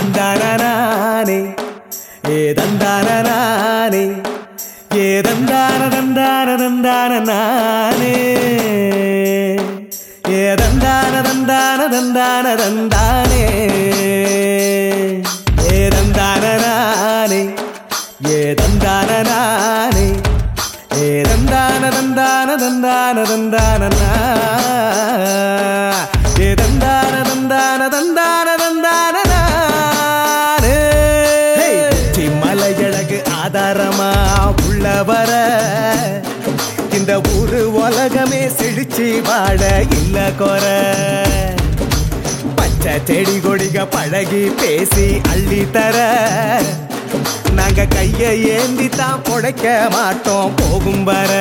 தந்தானே ஏ தந்தானே ஏ தந்தான தந்தான தந்தான நானே ஏ தந்தான தந்தான தந்தான தந்தானே ஏ தந்தான நானே ஏ தந்தான நானே ஏ தந்தான தந்தான தந்தான தந்தான நா. ஏ தந்தான தந்தான தந்தான தந்தான நானே. உச்சி மலையழகு ஆதாரமா உள்ள வர இந்த ஊரு உலகமே செழிச்சு வாழ இல்ல குற பச்சை செடி கொடிக பழகி பேசி அள்ளி தர நாங்க கைய ஏந்தி தான் பொழைக்க மாட்டோம் போகும் வர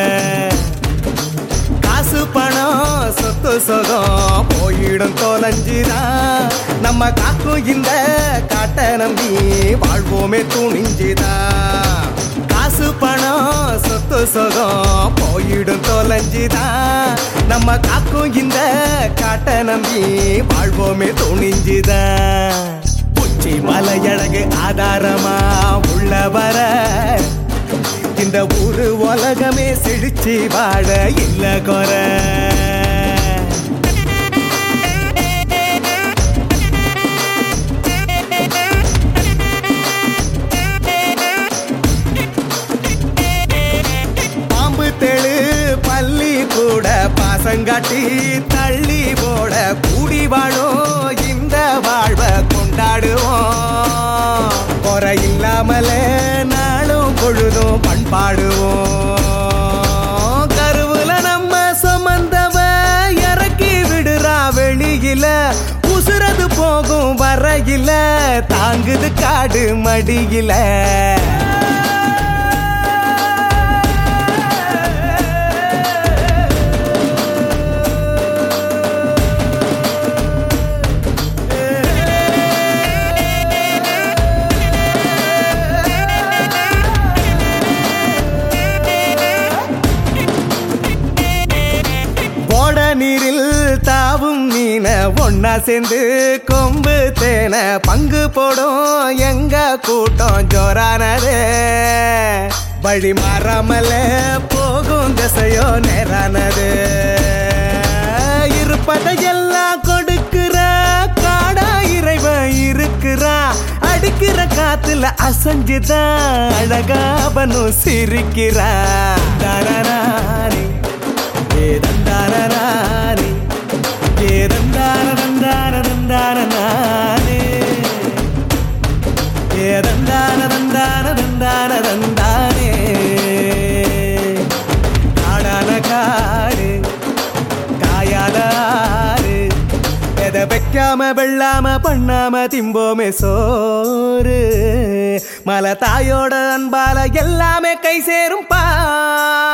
காசு பணம் சொத்து சுகம் போயிடும் தொலைஞ்சுதான் நம்ம காக்கும் இந்த காட்ட நம்பி வாழ்வோமே துணிஞ்சுதான் காசு பணம் சொத்து சுகம் போயிடும் தொலைஞ்சுதான் நம்ம காக்கும் இந்த காட்ட நம்பி வாழ்வோமே துணிஞ்சுதான் உச்சி மலையழகு ஆதாரமா உள்ள வர இந்த ஊரு உலகமே செழிச்சு வாழ இல்ல குற பாம்பு தெளு பள்ளி கூட பாசங்காட்டி தள்ளி போட கூடி வாழும் இந்த வாழ்வை கொண்டாடுவோம் குறை இல்லாமலே நாளும் பொழுதும் பண்பாடுவோம் கருவுல நம்ம சுமந்தவ இறக்கி விடுறா வெளியில உசுரது போகும் வரையில தாங்குது காடு மடியில போட நீரில் தாவும் மீன ஒன்னா சேர்ந்து கொம்பு தேன பங்கு போடும் எங்க கூட்டம் ஜோரானது வழி மாறாமல போகும் திசையோ நேரானது இருப்பதையெல்லாம் கொடுக்கிற காடா இறைவன் இருக்கிறா அடிக்கிற காத்துல அசஞ்சுதான் அழகாவனும் சிரிக்கிறா தரராரே ஏ தந்தானே ஏ தந்தான தந்தான தந்தான நானே ஏ தந்தான தந்தான தந்தான தந்தானே காடான காடு காயாத ஆறு எதை வைக்காம வெள்ளாம பண்ணாம திம்போமே சோறு மலை தாயோட அன்பால எல்லாமே கை சேரும் பாரு